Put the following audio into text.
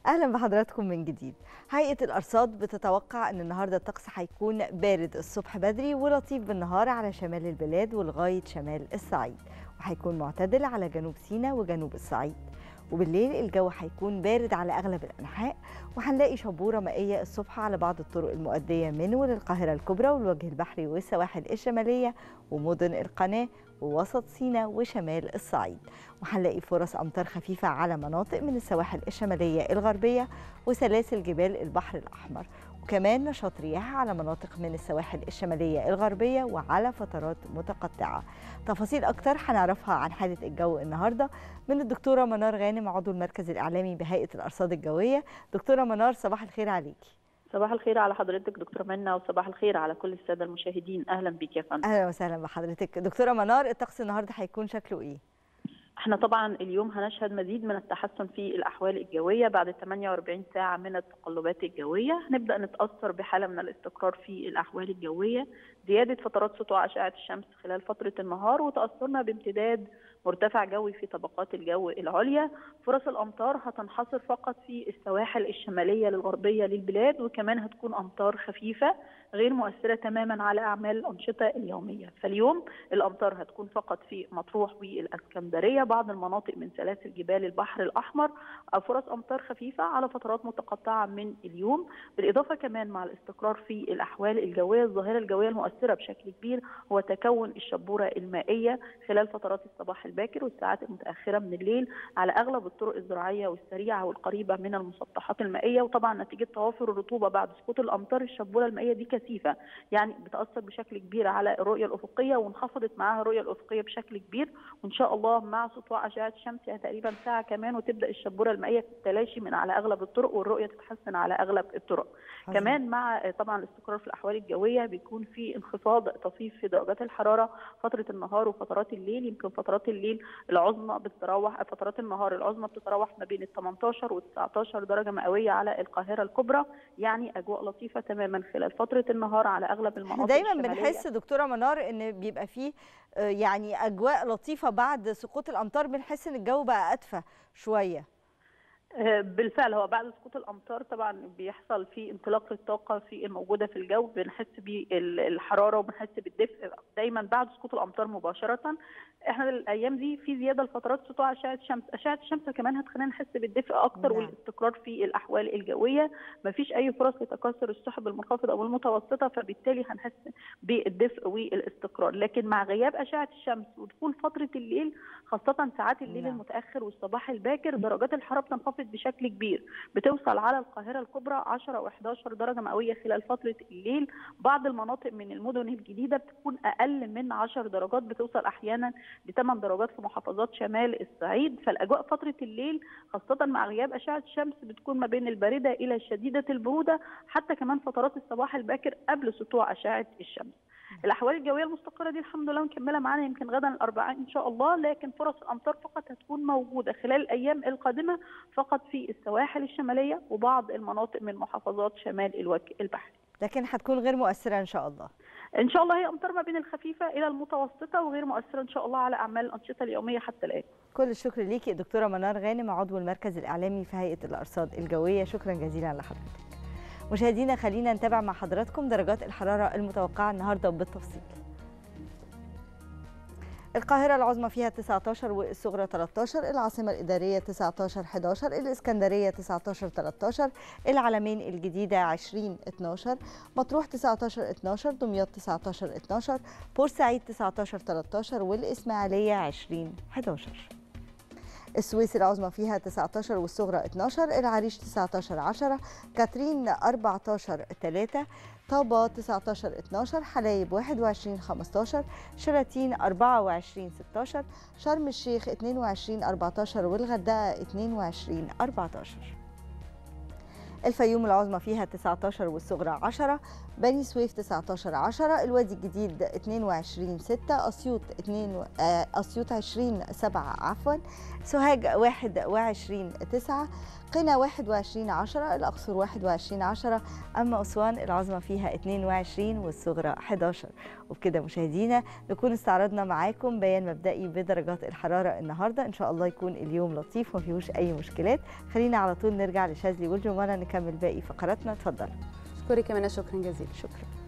اهلا بحضراتكم من جديد هيئه الارصاد بتتوقع ان النهارده الطقس هيكون بارد الصبح بدري ولطيف بالنهار على شمال البلاد ولغايه شمال الصعيد وهيكون معتدل على جنوب سيناء وجنوب الصعيد وبالليل الجو هيكون بارد على اغلب الانحاء وهنلاقي شبوره مائيه الصبح على بعض الطرق المؤديه من وللقاهره الكبرى والوجه البحري والسواحل الشماليه ومدن القناه ووسط سيناء وشمال الصعيد وهنلاقي فرص امطار خفيفه على مناطق من السواحل الشماليه الغربيه وسلاسل جبال البحر الاحمر وكمان نشاط رياح على مناطق من السواحل الشماليه الغربيه وعلى فترات متقطعه تفاصيل اكتر هنعرفها عن حاله الجو النهارده من الدكتوره منار غانم عضو المركز الاعلامي بهيئه الارصاد الجويه دكتوره منار صباح الخير عليكي صباح الخير على حضرتك دكتوره منى وصباح الخير على كل الساده المشاهدين اهلا بيك يا فندم اهلا وسهلا بحضرتك دكتوره منار الطقس النهارده هيكون شكله ايه احنا طبعا اليوم هنشهد مزيد من التحسن في الاحوال الجويه بعد 48 ساعه من التقلبات الجويه هنبدا نتاثر بحاله من الاستقرار في الاحوال الجويه زياده فترات سطوع اشعه الشمس خلال فتره النهار وتاثرنا بامتداد مرتفع جوي في طبقات الجو العليا فرص الامطار هتنحصر فقط في السواحل الشماليه للغربيه للبلاد وكمان هتكون امطار خفيفه غير مؤثره تماما على اعمال الانشطه اليوميه فاليوم الامطار هتكون فقط في مطروح والاسكندريه بعض المناطق من سلاسل جبال البحر الاحمر فرص امطار خفيفه على فترات متقطعه من اليوم بالاضافه كمان مع الاستقرار في الاحوال الجويه الظاهره الجويه المؤثره بشكل كبير هو تكون الشبوره المائيه خلال فترات الصباح الباكر والساعات المتاخره من الليل على اغلب الطرق الزراعيه والسريعه والقريبه من المسطحات المائيه وطبعا نتيجه توافر الرطوبه بعد سقوط الامطار الشبوره المائيه دي كثيفه يعني بتاثر بشكل كبير على الرؤيه الافقيه وانخفضت معاها الرؤيه الافقيه بشكل كبير وان شاء الله مع سطوع اشعه الشمس يعني تقريبا ساعه كمان وتبدا الشبوره المائيه في التلاشي من على اغلب الطرق والرؤيه تتحسن على اغلب الطرق حزين. كمان مع طبعا الاستقرار في الاحوال الجويه بيكون في انخفاض طفيف في درجات الحراره فتره النهار وفترات الليل يمكن فترات الليل العظمى بتتراوح فترات النهار العظمى بتتراوح ما بين ال 18 و 19 درجه مئويه على القاهره الكبرى يعني اجواء لطيفه تماما خلال فتره النهار على اغلب المناطق دايما بنحس دكتوره منار ان بيبقى فيه يعني اجواء لطيفه بعد سقوط الامطار بنحس ان الجو بقى ادفى شويه بالفعل هو بعد سقوط الامطار طبعا بيحصل في انطلاق للطاقه في الموجوده في الجو بنحس بالحراره وبنحس بالدفء دايما بعد سقوط الامطار مباشره احنا الايام دي في زياده لفترات سطوع اشعه الشمس اشعه الشمس كمان هتخلينا نحس بالدفء اكتر نعم. والاستقرار في الاحوال الجويه مفيش اي فرص لتكاثر السحب المنخفضه او المتوسطه فبالتالي هنحس بالدفء والاستقرار لكن مع غياب اشعه الشمس ودخول فتره الليل خاصه ساعات الليل نعم. المتاخر والصباح الباكر درجات الحراره بتنخفض بشكل كبير بتوصل على القاهره الكبرى 10 و11 درجه مئويه خلال فتره الليل بعض المناطق من المدن الجديده بتكون اقل من 10 درجات بتوصل احيانا ل 8 درجات في محافظات شمال الصعيد فالاجواء فتره الليل خاصه مع غياب اشعه الشمس بتكون ما بين البارده الى شديده البروده حتى كمان فترات الصباح الباكر قبل سطوع اشعه الشمس الاحوال الجويه المستقره دي الحمد لله مكمله معانا يمكن غدا الاربعاء ان شاء الله لكن فرص الامطار فقط هتكون موجوده خلال الايام القادمه فقط في السواحل الشماليه وبعض المناطق من محافظات شمال الوجه البحري لكن هتكون غير مؤثره ان شاء الله ان شاء الله هي امطار ما بين الخفيفه الى المتوسطه وغير مؤثره ان شاء الله على اعمال الانشطه اليوميه حتى الان كل الشكر ليكي دكتوره منار غانم عضو المركز الاعلامي في هيئه الارصاد الجويه شكرا جزيلا لحضرتك مشاهدينا خلينا نتابع مع حضراتكم درجات الحرارة المتوقعة النهاردة بالتفصيل القاهرة العظمى فيها 19 والصغرى 13 العاصمة الإدارية 19 11 الإسكندرية 19 13 العلمين الجديدة 20 12 مطروح 19 12 دمياط 19 12 بورسعيد 19 13 والإسماعيلية 20 11 السويس العظمى فيها 19 والصغرى 12 العريش 19 10 كاترين 14 3 طابة 19 12 حلايب 21 15 شلاتين 24 16 شرم الشيخ 22 14 والغردقة 22 14 الفيوم العظمى فيها 19 والصغرى 10 بني سويف 19 10 الوادي الجديد 22 6 اسيوط 2 اسيوط 20 7 عفوا سوهاج 21 9 قنا 21 10 الأقصر 21 10 أما أسوان العظمى فيها 22 والصغرى 11 وبكده مشاهدينا نكون استعرضنا معاكم بيان مبدئي بدرجات الحرارة النهاردة إن شاء الله يكون اليوم لطيف وما فيهوش أي مشكلات خلينا على طول نرجع لشاذلي والجمانة نكمل باقي فقراتنا اتفضل اشكرك يا منى شكرا جزيلا شكرا